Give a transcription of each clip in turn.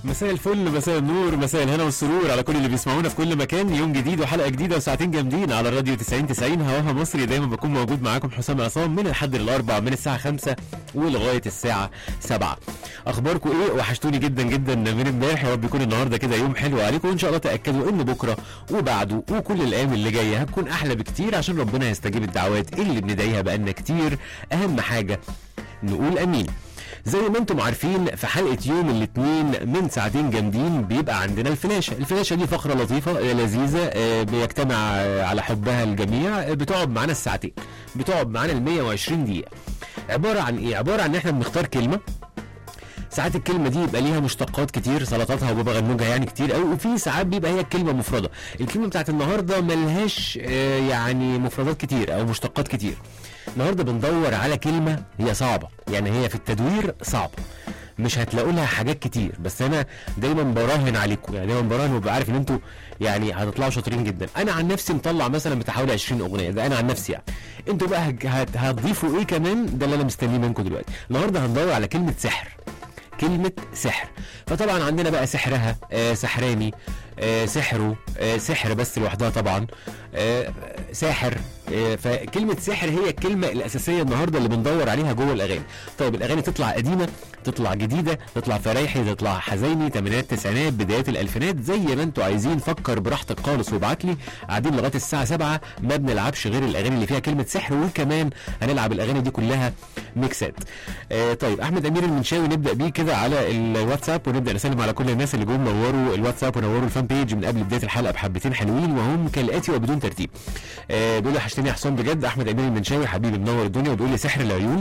مساء الفل مساء النور مساء الهنا والسرور على كل اللي بيسمعونا في كل مكان يوم جديد وحلقه جديده وساعتين جامدين على الراديو 90 90 هواها مصري دايما بكون موجود معاكم حسام عصام من الحد للاربع من الساعه 5 ولغايه الساعه 7 اخباركم ايه وحشتوني جدا جدا من امبارح يا رب يكون النهارده كده يوم حلو عليكم وان شاء الله تاكدوا ان بكره وبعده وكل الايام اللي جايه هتكون احلى بكتير عشان ربنا يستجيب الدعوات اللي بندعيها بقالنا كتير اهم حاجه نقول امين زي ما انتم عارفين في حلقه يوم الاثنين من ساعتين جامدين بيبقى عندنا الفلاشه الفلاشه دي فقره لطيفه آه، لذيذه آه، بيجتمع آه، على حبها الجميع آه، بتقعد معانا الساعتين بتقعد معانا ال 120 دقيقه عباره عن ايه عباره عن ان احنا بنختار كلمه ساعات الكلمه دي يبقى ليها مشتقات كتير سلطاتها وبابا غنوجها يعني كتير قوي وفي ساعات بيبقى هي الكلمه مفرده الكلمه بتاعت النهارده ملهاش آه، يعني مفردات كتير او مشتقات كتير النهارده بندور على كلمه هي صعبه يعني هي في التدوير صعبه مش هتلاقوا لها حاجات كتير بس انا دايما براهن عليكم يعني دايما براهن وببقى عارف ان انتوا يعني هتطلعوا شاطرين جدا انا عن نفسي مطلع مثلا بتاع حوالي 20 اغنيه ده انا عن نفسي يعني انتوا بقى هت- هت- هتضيفوا ايه كمان ده اللي انا مستنيه منكم دلوقتي النهارده هندور على كلمه سحر كلمة سحر فطبعا عندنا بقى سحرها آه سحراني آه سحره آه سحر بس لوحدها طبعا آه ساحر آه فكلمة سحر هي الكلمة الأساسية النهاردة اللي بندور عليها جوه الأغاني طيب الأغاني تطلع قديمة تطلع جديدة تطلع فرايحي تطلع حزيني تمانينات تسعينات بدايات الألفينات زي ما انتوا عايزين فكر براحتك خالص وابعت لي قاعدين لغاية الساعة 7 ما بنلعبش غير الأغاني اللي فيها كلمة سحر وكمان هنلعب الأغاني دي كلها ميكسات آه طيب أحمد أمير المنشاوي نبدأ بيه كده على الواتساب ونبدأ نسلم على كل الناس اللي جم نوروا الواتساب ونوروا الفان بيج من قبل بداية الحلقة بحبتين حلوين وهم كالآتي وبدون ترتيب آه بيقول لي وحشتني يا حسام بجد أحمد أمير المنشاوي حبيبي منور الدنيا وبيقول لي سحر العيون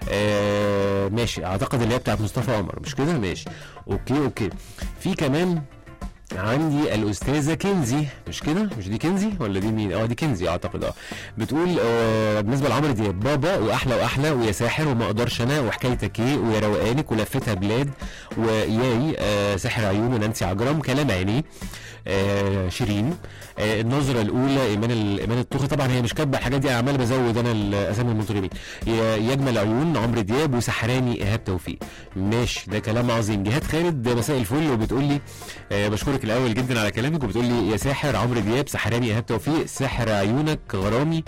آه ماشي أعتقد اللي هي بتاعت مصطفى قمر مش كده ماشي أوكي أوكي في كمان عندي الاستاذه كنزي مش كده مش دي كنزي ولا دي مين اه دي كنزي اعتقد اه بتقول آه بالنسبه لعمرو دياب بابا واحلى واحلى ويا ساحر وما اقدرش انا وحكايتك ايه ويا روقانك ولفتها بلاد وياي آه سحر عيون ونانسي عجرم كلام عينيه آه شيرين آه النظره الاولى ايمان ال- ايمان الطوخي طبعا هي مش كاتبه الحاجات دي انا عمال بزود انا الاسامي المطربين يا- يجمل عيون عمرو دياب وسحراني ايهاب توفيق ماشي ده كلام عظيم جهاد خالد مساء الفل وبتقول لي آه بشكرك الاول جدا على كلامك وبتقول لي يا ساحر عمرو دياب سحراني ايهاب توفيق سحر عيونك غرامي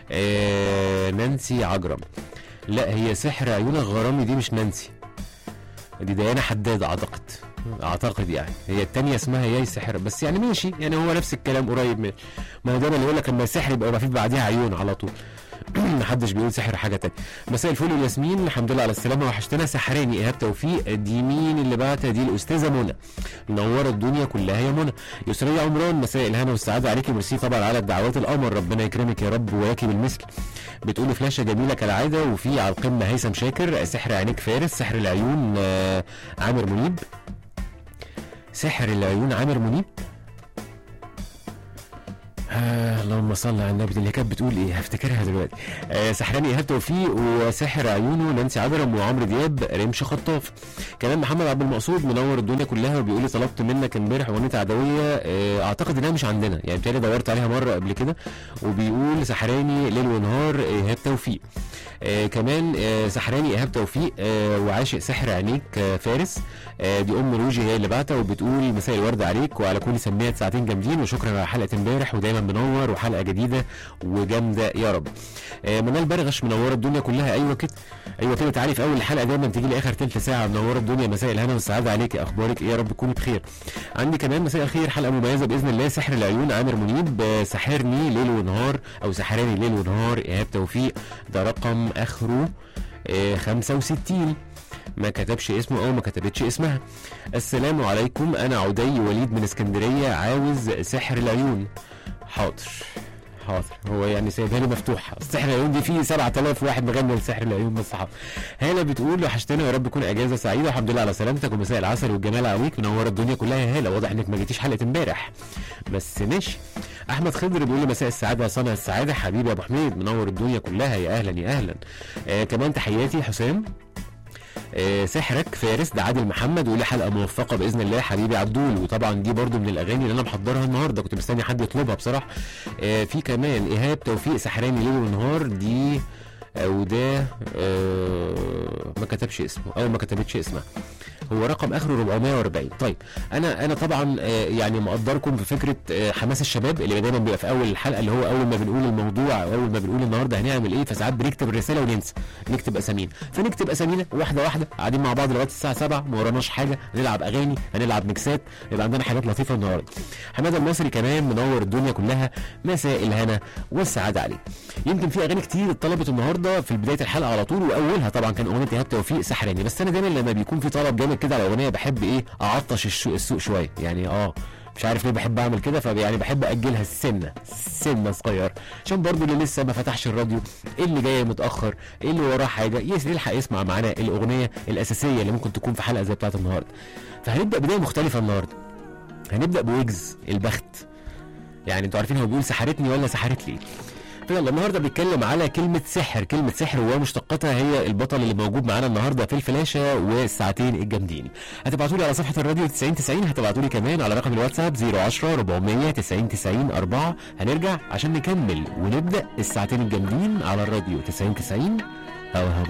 آه نانسي عجرم لا هي سحر عيونك غرامي دي مش نانسي دي ديانا حداد اعتقد اعتقد يعني هي التانية اسمها ياي سحر بس يعني ماشي يعني هو نفس الكلام قريب من ما هو دايما يقول لك اما السحر يبقى ما في بعديها عيون على طول محدش بيقول سحر حاجه تانية مساء الفل والياسمين الحمد لله على السلامه وحشتنا سحراني ايهاب توفيق دي مين اللي بعتها دي الاستاذه منى منوره الدنيا كلها يا منى يسرية عمران مساء الهنا والسعاده عليكي ميرسي طبعا على الدعوات القمر ربنا يكرمك يا رب وياكي بالمثل بتقولي فلاشه جميله كالعاده وفي على القمه هيثم شاكر سحر عينيك فارس سحر العيون آه، عامر منيب سحر العيون عامر منيب آه اللهم صل على النبي دي اللي كانت بتقول ايه هفتكرها دلوقتي آه سحراني ايهاب توفيق وسحر عيونه نانسي عجرم وعمرو دياب رمش خطاف كمان محمد عبد المقصود منور الدنيا كلها وبيقول لي طلبت منك امبارح اغنيه عدويه آه اعتقد انها مش عندنا يعني بتهيألي دورت عليها مره قبل كده وبيقول سحراني ليل ونهار ايهاب توفيق آه كمان آه سحراني ايهاب توفيق آه وعاشق سحر عينيك آه فارس آه دي ام روجي هي اللي بعتها وبتقول مساء الورد عليك وعلى كل سميات ساعتين جامدين وشكرا على حلقه امبارح ودايما منور وحلقه جديده وجامده يا رب آه منال برغش منوره الدنيا كلها ايوه كده ايوه كده تعالي في اول الحلقه دايما تيجي لي اخر ثلث ساعه منوره الدنيا مساء الهنا والسعاده عليك اخبارك ايه يا رب تكوني بخير عندي كمان مساء الخير حلقه مميزه باذن الله سحر العيون عامر منيب آه، سحرني ليل ونهار او سحراني ليل ونهار ايهاب توفيق ده رقم اخره آه، 65 ما كتبش اسمه او ما كتبتش اسمها السلام عليكم انا عدي وليد من اسكندريه عاوز سحر العيون حاضر حاضر هو يعني سايبها لي مفتوحه سحر العيون دي فيه 7000 واحد مغني لسحر العيون بس حاضر هاله بتقول وحشتنا يا رب تكون اجازه سعيده والحمد لله على سلامتك ومساء العسل والجمال عليك منوره الدنيا كلها يا هاله واضح انك ما جيتيش حلقه امبارح بس ماشي احمد خضر بيقول لي مساء السعاده يا صانع السعاده حبيبي يا ابو حميد منور الدنيا كلها يا اهلا يا اهلا آه كمان تحياتي حسام آه، سحرك فارس ده عادل محمد وليه حلقه موفقه باذن الله حبيبي عبدول وطبعا دي برضو من الاغاني اللي انا محضرها النهارده كنت مستني حد يطلبها بصراحه آه، في كمان ايهاب توفيق سحراني ليل ونهار دي آه، وده آه، ما كتبش اسمه او ما كتبتش اسمها هو رقم اخره 440 طيب انا انا طبعا آه، يعني مقدركم في فكره آه، حماس الشباب اللي دايما بيبقى في اول الحلقه اللي هو اول ما بنقول الموضوع او اول ما بنقول النهارده هنعمل ايه فساعات بنكتب الرساله وننسى نكتب اسامينا فنكتب اسامينا واحده واحده قاعدين مع بعض لغايه الساعه 7 ما وراناش حاجه هنلعب اغاني هنلعب ميكسات يبقى عندنا حاجات لطيفه النهارده حماده المصري كمان منور الدنيا كلها مساء الهنا والسعاده عليه يمكن في اغاني كتير اتطلبت النهارده في بدايه الحلقه على طول واولها طبعا كان اغنيه ايهاب توفيق سحراني بس انا دايما لما بيكون في طلب جامد كده على اغنيه بحب ايه اعطش السوق, السوق شويه يعني اه مش عارف ليه بحب اعمل كده فيعني بحب اجلها السنه سنه صغير عشان برضو اللي لسه ما فتحش الراديو اللي جاي متاخر اللي وراه حاجه يس- يلحق يسمع معانا الاغنيه الاساسيه اللي ممكن تكون في حلقه زي بتاعه النهارده فهنبدا بدايه مختلفه النهارده هنبدا بويجز البخت يعني انتوا عارفين هو بيقول سحرتني ولا سحرت لي فيلا النهارده بنتكلم على كلمة سحر، كلمة سحر ومشتقاتها هي البطل اللي موجود معانا النهارده في الفلاشة والساعتين الجامدين. هتبعتوا لي على صفحة الراديو 9090 هتبعتوا لي كمان على رقم الواتساب 010 400 90 90 4 هنرجع عشان نكمل ونبدأ الساعتين الجامدين على الراديو 9090 هوا هوا